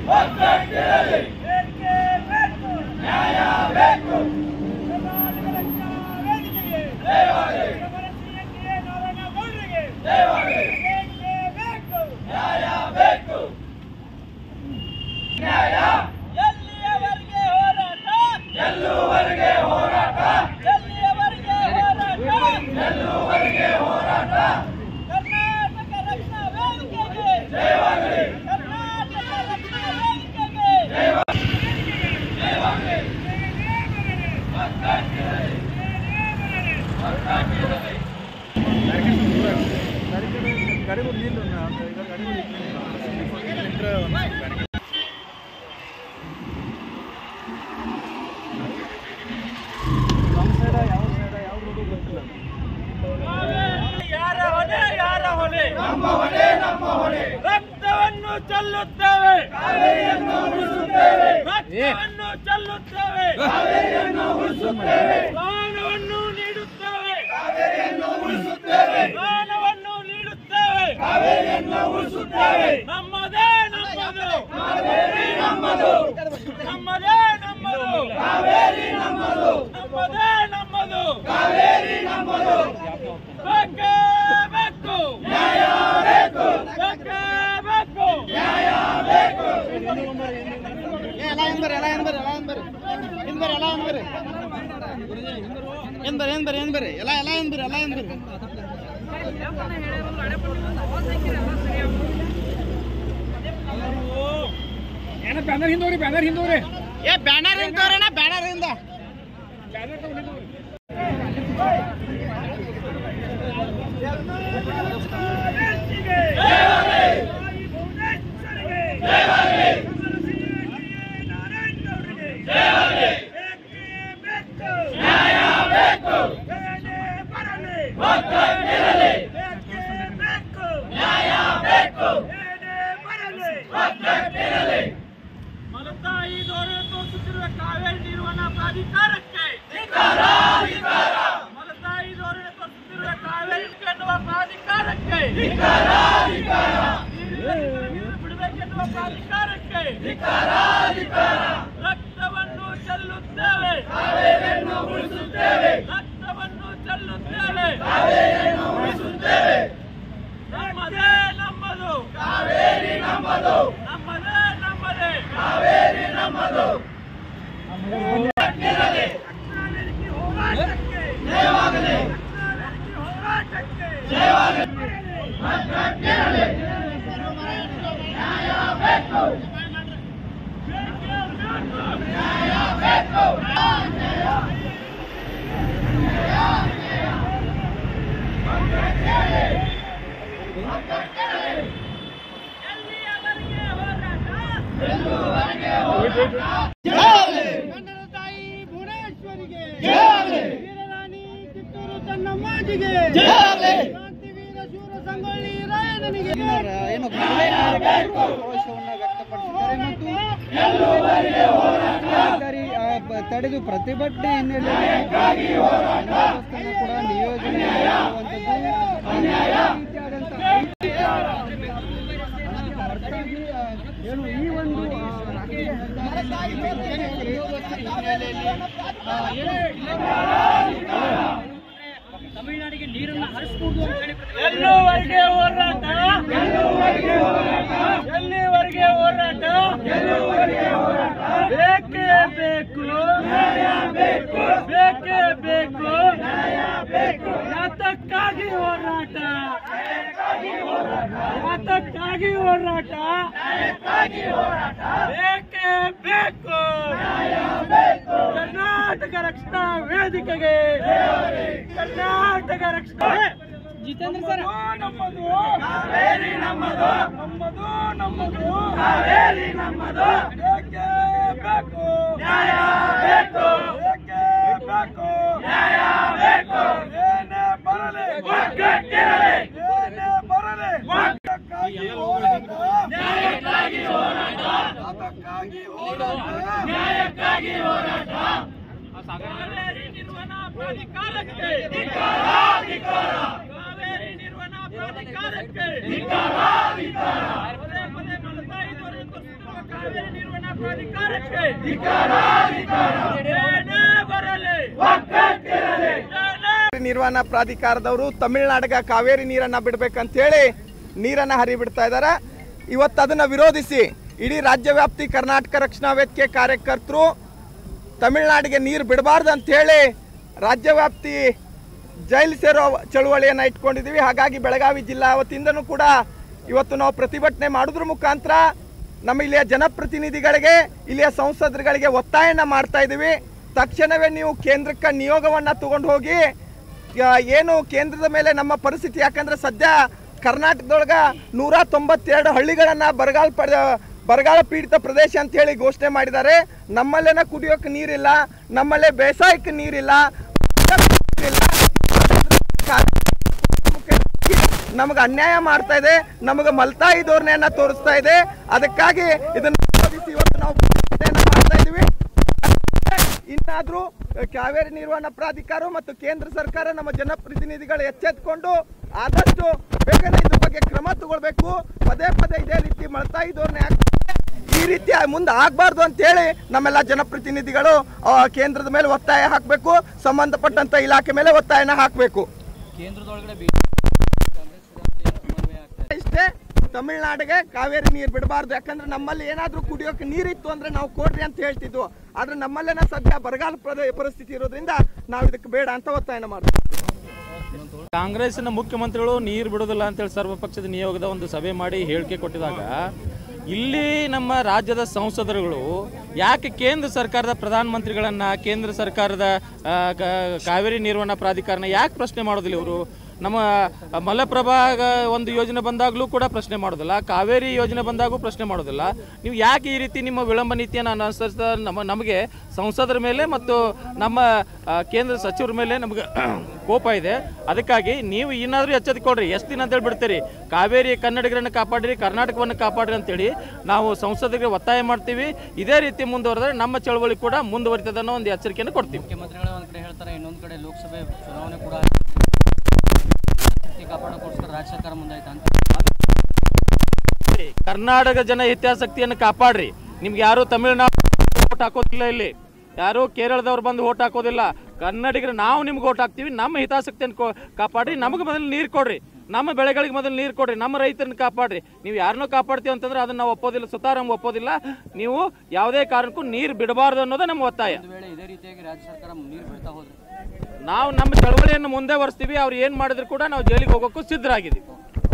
ಬೇಕೇ ಬೇಕು ನ್ಯಾಯ ಬೇಕು ಕರ್ನಾಟಕ ರಕ್ಷಣಾ ವೇದಿಕೆಗೆ ಸಮರಸೀಯಕ್ಕೆ ನಾರಾಯಣಗೌಡರಿಗೆ ಬೇಕೇ ಬೇಕು ನ್ಯಾಯ ಬೇಕು ನ್ಯಾಯ ಎಲ್ಲಿಯವರೆಗೆ ಹೋರಾಟ ಎಲ್ಲುವರೆಗೆ ಹೋರಾಟ ಎಲ್ಲಿಯವರೆಗೆ ಹೋರಾಟ ಎಲ್ಲುವರೆಗೆ ಹೋರಾಟ ಕರ್ನಾಟಕ ರಕ್ಷಣಾ ವೇದಿಕೆಗೆ ಜಯವಾಗಲಿ ಕರ್ನಾಟಕ ರಕ್ಷಣಾ ವೇದಿಕೆಗೆ ಜಯವಾಗಲಿ ಯಾರ ಹೊಣೆ ಯಾರ ಹೊಣೆ ನಮ್ಮ ಹೊಣೆ ನಮ್ಮ ಹೊಣೆ ರಕ್ತವನ್ನು ಚೆಲ್ಲುತ್ತೇವೆ ಕಾವೇರಿಯನ್ನು ಉಳಿಸುತ್ತೇವೆ ರಕ್ತವನ್ನು ಚೆಲ್ಲುತ್ತೇವೆ ಕಾವೇರಿಯನ್ನು ಉಳಿಸುತ್ತೇವೆ ಪ್ರಾಣವನ್ನು ನೀಡುತ್ತೇವೆ ಕಾವೇರಿಯನ್ನು ಉಳಿಸುತ್ತೇವೆ ಪ್ರಾಣವನ್ನು ನೀಡುತ್ತೇವೆ ಕಾವೇರಿಯನ್ನು ಉಳಿಸುತ್ತೇವೆ ನಮ್ಮದೇ ನಮ್ಮದು ಕಾವೇರಿ ನಮ್ಮದು ನಮ್ಮದೇ ನಮ್ಮದು ಕಾವೇರಿ ನಮ್ಮದು ನಮ್ಮದೇ ನಮ್ಮದು ಕಾವೇರಿ ನಮ್ಮದು ಬೇಕೇ ಬೇಕು ನ್ಯಾಯ ಬೇಕು ಬೇಕೇ ಬೇಕು ನ್ಯಾಯ ಬೇಕು ಎಲ್ಲ ಏನ್ ಬರ್ರಿ ಎಲ್ಲ ಏನ್ ಬರ್ರಿ ಎಲ್ಲ ಏನ್ ಬರ್ರಿ ಏನ್ ಬರ್ರಿ ಎಲ್ಲ ಏನ್ ಬರ್ರಿ ಏನ್ ಬರ್ರಿ ಏನ್ ಬರ್ರಿ ಏನ್ ಬರ್ರಿ ಎಲ್ಲ ಎಲ್ಲ ಏನ್ ಬರ್ರಿ ಎಲ್ಲ ಏನ್ ಬರ್ರಿ ಏನ ಬ್ಯಾನರ್ ಹಿಂದೋರಿ ಬ್ಯಾನರ್ ಹಿಂದೋರಿ ಏ ಬ್ಯಾನರ್ ಇಂದ ತೋರಣ ಬ್ಯಾನರ್ ಇಂದ ಮಲತಾಯಿ ದೋರೆ ತೋರಿಸುತ್ತಿರುವ ಕಾವೇರಿ ನಿರ್ವಹಣಾ ಪ್ರಾಧಿಕಾರಕ್ಕೆ ಮಲತಾಯಿ ಧೋರಣೆ ತೋರಿಸುತ್ತಿರುವ ಕಾವೇರಿ ಎನ್ನುವ ಪ್ರಾಧಿಕಾರಕ್ಕೆ ನೀರು ಬಿಡಬೇಕೆನ್ನುವ ಪ್ರಾಧಿಕಾರಕ್ಕೆ ರಕ್ತವನ್ನು ಚೆಲ್ಲುತ್ತೇವೆ ರಕ್ತವನ್ನು ಚೆಲ್ಲುತ್ತೇವೆ ನಮ್ಮದೇ ನಮ್ಮದು ಕಾವೇರಿ ನಮ್ಮದು ನಮ್ಮದೇ ನಮ್ಮದೇ ಕಾವೇರಿ ನಮ್ಮದು ಹೋರಾಟಕ್ಕೆ ಜಯವಾಗಲಿ ಹೋರಾಟಕ್ಕೆ ಜಯವಾಗಲಿ ಎಲ್ಲಿಯವರೆಗೆ ಹೋರಾಟ ಕನ್ನಡ ತಾಯಿ ಭುವನೇಶ್ವರಿಗೆ ವೀರರಾಣಿ ಕಿತ್ತೂರು ಚೆನ್ನಮ್ಮಾಜಿಗೆ ಕ್ರಾಂತಿವೀರ ಶೂರ ಸಂಗೊಳ್ಳಿ ರಾಯಣ್ಣನಿಗೆ ಏನು ಆಕ್ರೋಶವನ್ನು ವ್ಯಕ್ತಪಡಿಸಿದ್ದಾರೆ ಮತ್ತು ಸರ್ಕಾರಿ ಆ, ಬ- ತಡೆದು ಪ್ರತಿಭಟನೆ ಹಿನ್ನೆಲೆಯಲ್ಲಿ ಬಂದೋಬಸ್ತನ್ನು ಕೂಡ ನಿಯೋಜನೆ ಮಾಡಿರುವಂಥದ್ದು ಹೊರತಾಗಿ ಆ, ಏನು ಈ ಒಂದು ಆ, ರಾಷ್ಟ್ರೀಯ ಹೆದ್ದಾರಿಯಲ್ಲಿ ಹಿನ್ನೆಲೆಯಲ್ಲಿ ಆ, ತಮಿಳುನಾಡಿಗೆ ನೀರನ್ನ ಹರಿಸಬಹುದು ಅಂತ ಹೇಳಿ ಎಲ್ಲುವರೆಗೆ ಹೋರಾಟ ಎಲ್ಲಿವರೆಗೆ ಹೋರಾಟ ಬೇಕೇ ಬೇಕು ಬೇಕೇ ಬೇಕು ಯಾತಕ್ಕಾಗಿ ಹೋರಾಟ ಯಾತಕ್ಕಾಗಿ ಹೋರಾಟ ಬೇಕೇ ಬೇಕು ಕರ್ನಾಟಕ ರಕ್ಷಣಾ ವೇದಿಕೆಗೆ ಕರ್ನಾಟಕ ರಕ್ಷಣಾ ಜಿತೇಂದ್ರ ಸರ್ ನಮ್ಮದು ಕಾವೇರಿ ನಮ್ಮದು ನಮ್ಮದು ನಮ್ಮದು ಕಾವೇರಿ ನಮ್ಮದು ಬೇಕೇ ಬೇಕು ನ್ಯಾಯ ಬೇಕು ಬೇಕೇ ಬೇಕು ನ್ಯಾಯ ಬೇಕು ಏನೇ ಬರಲಿ ಒಗ್ಗಟ್ಟಿರಲಿ ಏನೇ ಬರಲಿ ಒಗ್ಗಕ್ಕಾಗಿ ಹೋರಾಟ ನ್ಯಾಯಕ್ಕಾಗಿ ಹೋರಾಟ ಅದಕ್ಕಾಗಿ ಹೋರಾಟ ನ್ಯಾಯಕ್ಕಾಗಿ ಹೋರಾಟ ಕಾವೇರಿ ನಿರ್ವಹಣಾ ಪ್ರಾಧಿಕಾರಕ್ಕೆ ಕಾವೇರಿ ನಿರ್ವಹಣಾ ಪ್ರಾಧಿಕಾರಕ್ಕೆ ಪದೇ ಪದೇ ಮಲತಾಯಿ ದೊರೆ ತೋರಿಸುತ್ತಿರುವ ಕಾವೇರಿ ನಿರ್ವಹಣಾ ಪ್ರಾಧಿಕಾರಕ್ಕೆ ಏನೇ ಬರಲಿ ಏನೇ ನಿರ್ವಹಣಾ ಪ್ರಾಧಿಕಾರದವರು ತಮಿಳುನಾಡಿಗೆ ಕಾವೇರಿ ನೀರನ್ನ ಬಿಡ್ಬೇಕಂತ ಹೇಳಿ ನೀರನ್ನ ಹರಿಬಿಡ್ತಾ ಇದ್ದಾರೆ ಇವತ್ತು ಅದನ್ನ ವಿರೋಧಿಸಿ ಇಡೀ ರಾಜ್ಯ ವ್ಯಾಪ್ತಿ ಕರ್ನಾಟಕ ರಕ್ಷಣಾ ವೇದಿಕೆ ಕಾರ್ಯಕರ್ತರು ತಮಿಳುನಾಡಿಗೆ ನೀರು ಬಿಡಬಾರ್ದು ಅಂತ ಹೇಳಿ ರಾಜ್ಯ ವ್ಯಾಪ್ತಿ ಜೈಲು ಸೇರೋ ಚಳುವಳಿಯನ್ನ ಇಟ್ಕೊಂಡಿದ್ದೀವಿ ಹಾಗಾಗಿ ಬೆಳಗಾವಿ ಜಿಲ್ಲಾ ವತಿಯಿಂದನೂ ಕೂಡ ಇವತ್ತು ನಾವು ಪ್ರತಿಭಟನೆ ಮಾಡೋದ್ರ ಮುಖಾಂತರ ನಮ್ಮ ಇಲ್ಲಿಯ ಜನಪ್ರತಿನಿಧಿಗಳಿಗೆ ಇಲ್ಲಿಯ ಸಂಸದರುಗಳಿಗೆ ಒತ್ತಾಯನ ಮಾಡ್ತಾ ಇದ್ದೀವಿ ತಕ್ಷಣವೇ ನೀವು ಕೇಂದ್ರಕ್ಕೆ ನಿಯೋಗವನ್ನ ತಗೊಂಡು ಹೋಗಿ ಆ, ಏನು ಕೇಂದ್ರದ ಮೇಲೆ ನಮ್ಮ ಪರಿಸ್ಥಿತಿ ಯಾಕಂದ್ರೆ ಸದ್ಯ ಕರ್ನಾಟಕದೊಳಗ ನೂರ ತೊಂಬತ್ತೆರಡು ಹಳ್ಳಿಗಳನ್ನ ಬರಗಾಲ ಪಡ ಬರಗಾಲ ಪೀಡಿತ ಪ್ರದೇಶ ಅಂತ ಹೇಳಿ ಘೋಷಣೆ ಮಾಡಿದ್ದಾರೆ ನಮ್ಮಲ್ಲೇನ ಕುಡಿಯೋಕೆ ನೀರಿಲ್ಲ ನಮ್ಮಲ್ಲೇ ಬೇಸಾಯಕ್ಕೆ ನೀರಿಲ್ಲ ನೀರಿಲ್ಲ. ನಮಗೆ ಅನ್ಯಾಯ ಮಾಡ್ತಾ ಇದೆ ನಮಗೆ ಮಲ್ತಾಯಿ ಧೋರಣೆಯನ್ನ ತೋರಿಸ್ತಾ ಇದೆ ಅದಕ್ಕಾಗಿ ಇದನ್ನ ವಿರೋಧಿಸಿ ಇವತ್ತು ನಾವು ಪ್ರತಿಭಟನೆಯನ್ನ ಮಾಡ್ತಾ ಇದೀವಿ ಇನ್ನಾದ್ರೂ ಕಾವೇರಿ ನಿರ್ವಹಣಾ ಪ್ರಾಧಿಕಾರ ಮತ್ತು ಕೇಂದ್ರ ಸರ್ಕಾರ ನಮ್ಮ ಜನಪ್ರತಿನಿಧಿಗಳು ಎಚ್ಚೆತ್ಕೊಂಡು ಆದಷ್ಟು ಬೇಗನೆ ಇದ್ರ ಬಗ್ಗೆ ಕ್ರಮ ತಗೊಳ್ಬೇಕು ಪದೇ ಪದೇ ಇದೇ ರೀತಿ ಮಳ್ತಾಯಿ ಧೋರಣೆ ಆಗ್ತದೆ ಈ ರೀತಿ ಮುಂದೆ ಆಗ್ಬಾರ್ದು ಅಂತ ಹೇಳಿ ನಮ್ಮೆಲ್ಲ ಜನಪ್ರತಿನಿಧಿಗಳು ಆ, ಕೇಂದ್ರದ ಮೇಲೆ ಒತ್ತಾಯ ಹಾಕಬೇಕು ಸಂಬಂಧಪಟ್ಟಂತ ಇಲಾಖೆ ಮೇಲೆ ಒತ್ತಾಯನ ಹಾಕಬೇಕು ಇಷ್ಟೇ ತಮಿಳ್ನಾಡಿಗೆ ಕಾವೇರಿ ನೀರು ಬಿಡಬಾರ್ದು ಯಾಕಂದ್ರೆ ನಮ್ಮಲ್ಲಿ ಏನಾದ್ರೂ ಕುಡಿಯೋಕೆ ನೀರಿತ್ತು ಅಂದ್ರೆ ನಾವು ಕೊಡ್ರಿ ಅಂತ ಹೇಳ್ತಿದ್ವು ಆದ್ರೆ ನಮ್ಮಲ್ಲೇನ ಸದ್ಯ ಬರಗಾಲ ಪ್ರದೇ- ಪರಿಸ್ಥಿತಿ ಇರೋದ್ರಿಂದ ನಾವು ಇದಕ್ಕೆ ಬೇಡ ಅಂತ ಒತ್ತಾಯನ ಮಾಡ್ತೀವಿ ಕಾಂಗ್ರೆಸ್ನ ಮುಖ್ಯಮಂತ್ರಿಗಳು ನೀರು ಬಿಡೋದಿಲ್ಲ ಅಂತೇಳಿ ಸರ್ವಪಕ್ಷದ ನಿಯೋಗದ ಒಂದು ಸಭೆ ಮಾಡಿ ಹೇಳಿಕೆ ಕೊಟ್ಟಿದಾಗ ಇಲ್ಲಿ ನಮ್ಮ ರಾಜ್ಯದ ಸಂಸದರುಗಳು ಯಾಕೆ ಕೇಂದ್ರ ಸರ್ಕಾರದ ಪ್ರಧಾನಮಂತ್ರಿಗಳನ್ನ ಕೇಂದ್ರ ಸರ್ಕಾರದ ಆ, ಕ- ಕಾವೇರಿ ನಿರ್ವಹಣಾ ಪ್ರಾಧಿಕಾರನ ಯಾಕೆ ಪ್ರಶ್ನೆ ಮಾಡೋದಿಲ್ಲ ಇವರು ನಮ್ಮ ಮಲಪ್ರಭಾ ಒಂದು ಯೋಜನೆ ಬಂದಾಗಲೂ ಕೂಡ ಪ್ರಶ್ನೆ ಮಾಡೋದಿಲ್ಲ ಕಾವೇರಿ ಯೋಜನೆ ಬಂದಾಗೂ ಪ್ರಶ್ನೆ ಮಾಡೋದಿಲ್ಲ ನೀವು ಯಾಕೆ ಈ ರೀತಿ ನಿಮ್ಮ ವಿಳಂಬ ನೀತಿಯನ್ನು ಅನುಸರಿಸ್ತಾ ನಮ್ಮ ನಮಗೆ ಸಂಸದರ ಮೇಲೆ ಮತ್ತು ನಮ್ಮ ಆ, ಕೇಂದ್ರ ಸಚಿವರ ಮೇಲೆ ನಮಗೆ ಕೋಪ ಇದೆ ಅದಕ್ಕಾಗಿ ನೀವು ಏನಾದರೂ ಎಚ್ಚೆತ್ತುಕೊಡ್ರಿ ಎಷ್ಟು ದಿನ ಅಂತೇಳಿ ಬಿಡ್ತೀರಿ ಕಾವೇರಿ ಕನ್ನಡಿಗರನ್ನು ಕಾಪಾಡ್ರಿ ಕರ್ನಾಟಕವನ್ನು ಕಾಪಾಡ್ರಿ ಅಂತೇಳಿ ನಾವು ಸಂಸದರಿಗೆ ಒತ್ತಾಯ ಮಾಡ್ತೀವಿ ಇದೇ ರೀತಿ ಮುಂದುವರೆದ್ರೆ ನಮ್ಮ ಚಳವಳಿ ಕೂಡ ಮುಂದುವರಿತದೆ ಅನ್ನೋ ಒಂದು ಎಚ್ಚರಿಕೆಯನ್ನು ಕೊಡ್ತೀವಿ ಮುಖ್ಯಮಂತ್ರಿಗಳೇ ಒಂದ್ ಕಡೆ ಹೇಳ್ತಾರೆ ಇನ್ನೊಂದ್ ಕಡೆ ಲೋಕಸಭೆ ಚುನಾವಣೆ ಕೂಡ ಶಕ್ತಿ ಕಾಪಾಡೋಕ್ಕೋಸ್ಕರ ರಾಜ್ಯ ಸರ್ಕಾರ ಮುಂದಾಯ್ತು ಅಂತ ಕರ್ನಾಟಕ ಜನ ಹಿತಾಸಕ್ತಿಯನ್ನು ಕಾಪಾಡ್ರಿ ನಿಮ್ಗೆ ಯಾರು ತಮಿಳುನಾಡು ಓಟ್ ಹಾಕೋದಿಲ್ಲ ಇಲ್ಲಿ ಯಾರು ಕೇರಳದವ್ರು ಬಂದು ಓಟ್ ಹಾಕೋದಿಲ್ಲ ಕನ್ನಡಿಗರು ನಾವು ನಿಮ್ಗೆ ಓಟ್ ಹಾಕ್ತೀವಿ ನಮ್ಮ ಹಿತಾಸಕ್ತಿಯನ್ನು ಕೋ- ಕಾಪಾಡ್ರಿ ನಮಗೆ ಮೊದಲು ನೀರು ಕೊಡ್ರಿ ನಮ್ಮ ಬೆಳೆಗಳಿಗೆ ಮೊದಲು ನೀರು ಕೊಡ್ರಿ ನಮ್ಮ ರೈತರನ್ನ ಕಾಪಾಡ್ರಿ ನೀವು ಯಾರನ್ನೂ ಕಾಪಾಡ್ತೀವಿ ಅಂತಂದ್ರೆ ಅದನ್ನ ನಾವು ಒಪ್ಪೋದಿಲ್ಲ ಸುತಾರಾಮ್ ಒಪ್ಪೋದಿಲ್ಲ ನೀವು ಯಾವುದೇ ಕಾರಣಕ್ಕೂ ನೀರು ಬಿಡಬಾರ್ದು ಅನ್ನೋದೇ ನಮ್ಮ ಒತ್ತಾಯ ಒಂದು ವೇಳೆ ಇದೇ ರೀತಿಯಾಗಿ ರಾಜ್ಯ ಸರ್ಕಾರ ನೀರು ಬಿಡ್ತಾ ಹೋದ್ರೆ ನಾವು ನಮ್ಮ ಚಳವಳಿಯನ್ನು ಮುಂದೆ ವರ್ಸ್ತೀವಿ ಅವ್ರು ಏನು ಮಾಡಿದ್ರು ಕೂಡ ನಾವು ಜೈಲಿಗೆ ಹೋಗೋಕ್ಕೂ ಸಿದ್ಧರಾಗಿದ್ದೀವಿ